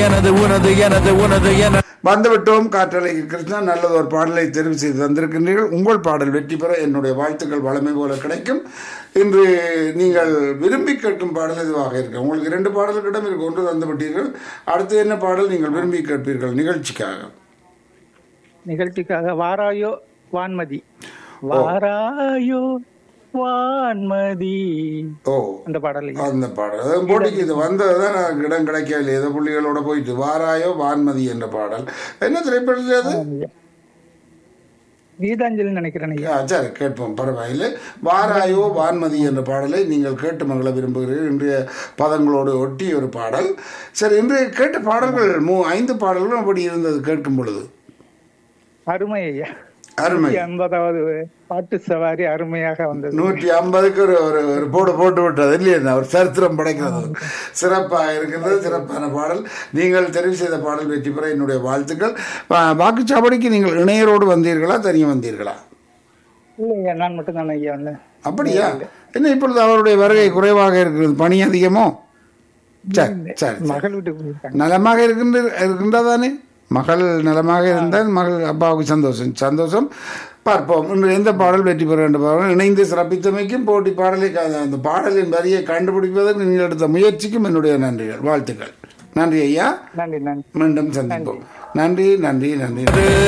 எனது உனது எனது உனது என வந்துவிட்டோம் காற்றலை கிருஷ்ணா நல்லது ஒரு பாடலை தெரிவு செய்து தந்திருக்கின்றீர்கள் உங்கள் பாடல் வெற்றி பெற என்னுடைய வாழ்த்துக்கள் வளமை போல கிடைக்கும் இன்று நீங்கள் விரும்பி கேட்கும் பாடல் இதுவாக இருக்கு உங்களுக்கு இரண்டு பாடல்களிடம் இருக்கு ஒன்று தந்து விட்டீர்கள் அடுத்து என்ன பாடல் நீங்கள் விரும்பி கேட்பீர்கள் நிகழ்ச்சிக்காக நிகழ்ச்சிக்காக வாராயோ வான்மதி வாராயோ வான்மதி ஓ அந்த பாடல் அந்த பாடல் அதாவது போட்டிக்கு இது வந்ததுதான் எனக்கு இடம் கிடைக்கவில்லை ஏதோ புள்ளிகளோட போயிட்டு வாராயோ வான்மதி என்ற பாடல் என்ன திரைப்படத்தில் அது கீதாஞ்சலி நினைக்கிறேன் ஐயா ஆ, சரி கேட்போம் பரவாயில்லை வாராயோ வான்மதி என்ற பாடலை நீங்கள் கேட்டு மகள விரும்புகிறீர்கள் இன்றைய பதங்களோடு ஒட்டி ஒரு பாடல் சரி இன்றைய கேட்ட பாடல்கள் மூ ஐந்து பாடல்களும் அப்படி இருந்தது கேட்கும் பொழுது அருமை ஐயா அருமை ஐம்பதாவது பாட்டு சவாரி அருமையாக வந்தது நூற்றி ஐம்பதுக்கு ஒரு ஒரு ஒரு போடு போட்டு விட்டது இல்லையா ஒரு சரித்திரம் படைக்கிறது சிறப்பாக இருக்கிறது சிறப்பான பாடல் நீங்கள் தெரிவு செய்த பாடல் வெற்றி பெற என்னுடைய வாழ்த்துக்கள் வா- வாக்குச்சாவடிக்கு நீங்கள் இணையரோடு வந்தீர்களா தனியாக வந்தீர்களா இல்லை ஐயா நான் மட்டும் தானே ஐயா வந்தேன் அப்படியா என்ன இப்பொழுது அவருடைய வருகை குறைவாக இருக்கிறது பணி அதிகமோ சரி சரி சரி. மகள் வீட்டுக்கு போயிருக்காங்க நலமாக இருக்கின்ற இருக்கின்றதானே மகள் நலமாக இருந்தால் மகள் அப்பாவுக்கு சந்தோஷம் சந்தோஷம் பார்ப்போம் இன்று எந்த பாடல் வெற்றி பெற வேண்டும் பாருங்கள். இணைந்து சிறப்பித்தமைக்கும் போட்டி பாடலை க- அந்த பாடலின் வரியை கண்டுபிடிப்பதற்கு நீங்கள் எடுத்த முயற்சிக்கும் என்னுடைய நன்றிகள் வாழ்த்துக்கள் நன்றி ஐயா நன்றி நன்றி மீண்டும் சந்திப்போம் நன்றி நன்றி நன்றி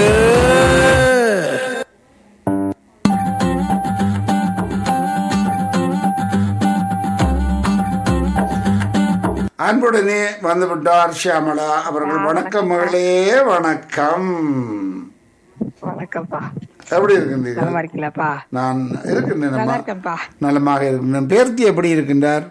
அன்புடனே வந்துவிட்டார் ஷியாமளா அவர்கள் வணக்கம் மகளே வணக்கம் வணக்கம்ப்பா எப்படி இருக்கின்றீர்கள் நலமா இருக்கீங்களாப்பா நான் இருக்கின்றேன் நல்லா அம்மா. இருக்கேன்ப்பா நலமாக இருக்கின்றேன் பேர்த்தி எப்படி இருக்கின்றார்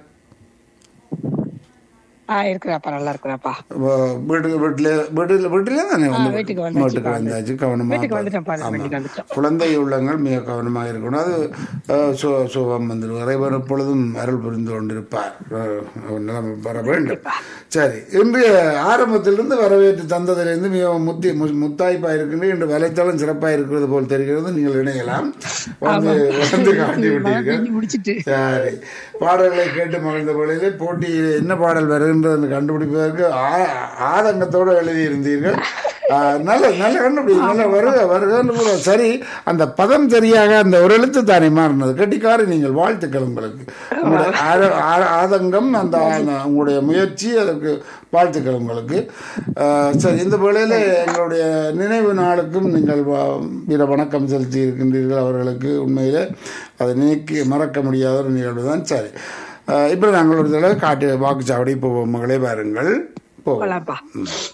ஆ இருக்கிறாப்பா நல்லா இருக்கிறாப்பா வ- வீட்டுக்கு வீட்டுல வீட்டுல வீட்டுல தானே வந்து வீட்டுக்கு வந்தாச்சு, வீட்டுக்கு வந்தாச்சு கவனமா வீட்டுக்கு பா- வந்துட்டேன்ப்பா, ஆமா. வீட்டுக்கு வந்துட்டோம். குழந்தை உள்ளங்கள் மிக கவனமாக இருக்கணும் அது அஹ், சு- சுகம் வந்து இறைவன் எப்பொழுதும் அருள் புரிந்து கொண்டிருப்பார் அஹ், நிலைமை பெற வேண்டும் சரி இன்றைய ஆரம்பத்திலிருந்து வரவேற்று தந்ததிலிருந்து மிகவும் முத்தி மு- முத்தாய்ப்பா இருக்கின்ற இன்று வலைத்தளம் சிறப்பாக இருக்கிறது போல் தெரிகிறது நீங்கள் இணையலாம் வந்து வந்து காட்டி விட்டீர்கள் முடிச்சிட்டு சரி பாடல்களை கேட்டு மகிழ்ந்த பொழுது போட்டியில் என்ன பாடல் வருகின்றது கண்டுபிடிப்பதற்கு ஆ- ஆதங்கத்தோடு எழுதியிருந்தீர்கள் ஆ, நல்ல நல்ல கண்டுபிடி நல்ல வருக வருகன்னு கூட சரி அந்த பதம் சரியாக அந்த ஒரு எழுத்து தானே மாறினது கெட்டிக்காரு நீங்கள் வாழ்த்துக்கள் உங்களுக்கு உங்களுடைய ஆர- ஆ- ஆதங்கம் அந்த ஆ- உங்களுடைய முயற்சி அதற்கு வாழ்த்துக்கள் உங்களுக்கு ஆ, சரி இந்த வேளையில் எங்களுடைய நினைவு நாளுக்கும் நீங்கள் வ- வீர வணக்கம் செலுத்தி இருக்கின்றீர்கள் அவர்களுக்கு உண்மையில் அதை நினைக்க மறக்க முடியாத ஒரு நிகழ்வு தான் சரி இப்போ நாங்கள் ஒரு தடவை காட்டு வாக்குச்சாவடி போவோம் மகளே பாருங்கள் போவோம் போலாம்ப்பா ம்.